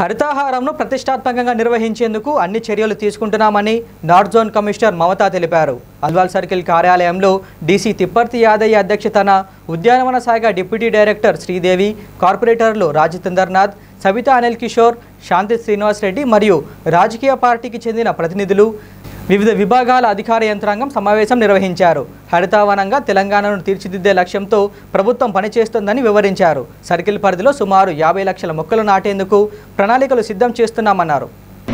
హరితాహారంను ప్రతిష్టాత్మకంగా నిర్వహించేందుకు అన్ని చర్యలు తీసుకుంటున్నామని నార్త్ జోన్ కమిషనర్ మమతా తెలిపారు అల్వాల్ సర్కిల్ కార్యాలయంలో డీసీ తిప్పర్తి యాదయ్య అధ్యక్షతన ఉద్యానవన శాఖ డిప్యూటీ డైరెక్టర్ శ్రీదేవి కార్పొరేటర్లు రాజచందర్నాథ్ సవితా అనిల్ కిషోర్ శాంతి శ్రీనివాస్ రెడ్డి మరియు రాజకీయ పార్టీకి చెందిన ప్రతినిధులు వివిధ విభాగాల అధికార యంత్రాంగం సమావేశం నిర్వహించారు హరితావనంగా తెలంగాణను తీర్చిదిద్దే లక్ష్యంతో ప్రభుత్వం పనిచేస్తోందని వివరించారు సర్కిల్ పరిధిలో సుమారు యాభై లక్షల మొక్కలు నాటేందుకు ప్రణాళికలు సిద్ధం చేస్తున్నామన్నారు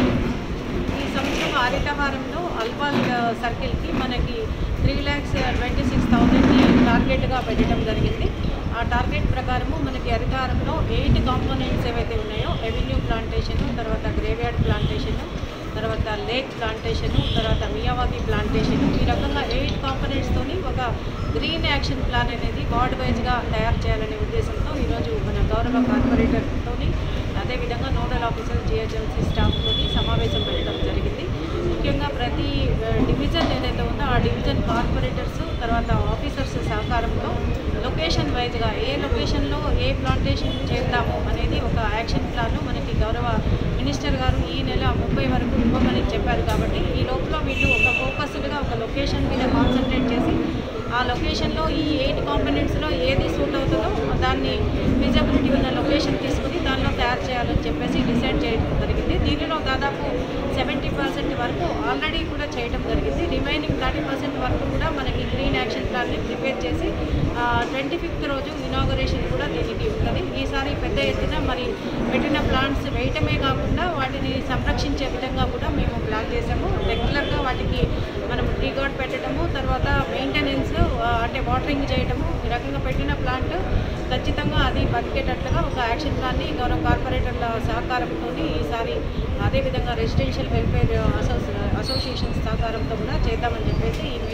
ఈ సంవత్సరం హరితహారంలో అల్వాల్ ఆ, సర్కిల్కి మనకి త్రీ ల్యాక్స్ ట్వంటీ సిక్స్ థౌజండ్ని టార్గెట్గా పెట్టడం జరిగింది ఆ టార్గెట్ ప్రకారము మనకి హరితహారంలో ఎయిట్ కాంపోనెంట్స్ ఏవైతే ఉన్నాయో రెవెన్యూ ప్లాంటేషన్ తర్వాత గ్రేవ్యార్డ్ ప్లాంటేషన్ తర్వాత లేక్ ప్లాంటేషన్ తర్వాత మియావాకి ప్లాంటేషన్ ఈ రకంగా ఎయిట్ కాంపోనెంట్స్తోని ఒక గ్రీన్ యాక్షన్ ప్లాన్ అనేది వార్డ్ వైజ్గా తయారు చేయాలనే ఉద్దేశంతో ఈరోజు మన గౌరవ కార్పొరేటర్తోని అదేవిధంగా నోడల్ ఆఫీసర్ జిహెచ్ఎంసీ స్టాఫ్తోని సమావేశం పెట్టడం జరిగింది ముఖ్యంగా ప్రతి ఆ, డివిజన్ ఏదైతే ఉందో ఆ డివిజన్ కార్పొరేటర్స్ తర్వాత ఆఫీసర్స్ సహకారంలో లొకేషన్ వైజ్గా ఏ లొకేషన్లో ఏ ప్లాంటేషన్ చేద్దాము అనేది ఒక యాక్షన్ ప్లాన్ మనకి గౌరవ మినిస్టర్ గారు ఈ నెల ముప్పై వరకు ఇవ్వమని చెప్పారు కాబట్టి ఈ లోపల వీళ్ళు ఒక ఫోకస్డ్గా ఒక లొకేషన్ మీద కాన్సన్ట్రేట్ చేసి ఆ లొకేషన్లో ఈ ఎయిట్ కాంపోనెంట్స్లో ఏది సూట్ అవుతుందో దాన్ని విజిబిలిటీ ఉన్న లొకేషన్ తీసుకుని దానిలో తయారు చేయాలని చెప్పేసి డిసైడ్ చేయడం జరిగింది దీనిలో దాదాపు సెవెంటీ పర్సెంట్ వరకు ఆల్రెడీ కూడా చేయడం జరిగింది రిమైనింగ్ థర్టీ పర్సెంట్ వరకు కూడా మనకి గ్రీన్ యాక్షన్ ప్లాన్ని ప్రిపేర్ చేసి ట్వంటీ ఫిఫ్త్ రోజు ఇనాగరేషన్ కూడా దీనికి ఉంటుంది ఈసారి పెద్ద ఎత్తున మరి పెట్టిన ప్లాంట్స్ వేయటమే కాకుండా వాటిని సంరక్షించే విధంగా కూడా మేము ప్లాన్ చేసాము రెగ్యులర్గా వాటికి మనం ట్రీ గార్డ్ పెట్టడము తర్వాత మెయింటెనెన్స్ అంటే వాటరింగ్ చేయడము ఈ రకంగా పెట్టిన ప్లాంట్ ఖచ్చితంగా అది బతికేటట్లుగా ఒక యాక్షన్ ప్లాన్ని గౌరవ కార్పొరేటర్ల సహకారంతో ఈసారి అదేవిధంగా రెసిడెన్షియల్ వెల్ఫేర్ అసోసి అసోసియేషన్ సహకారంతో కూడా చేద్దామని చెప్పేసి ఈ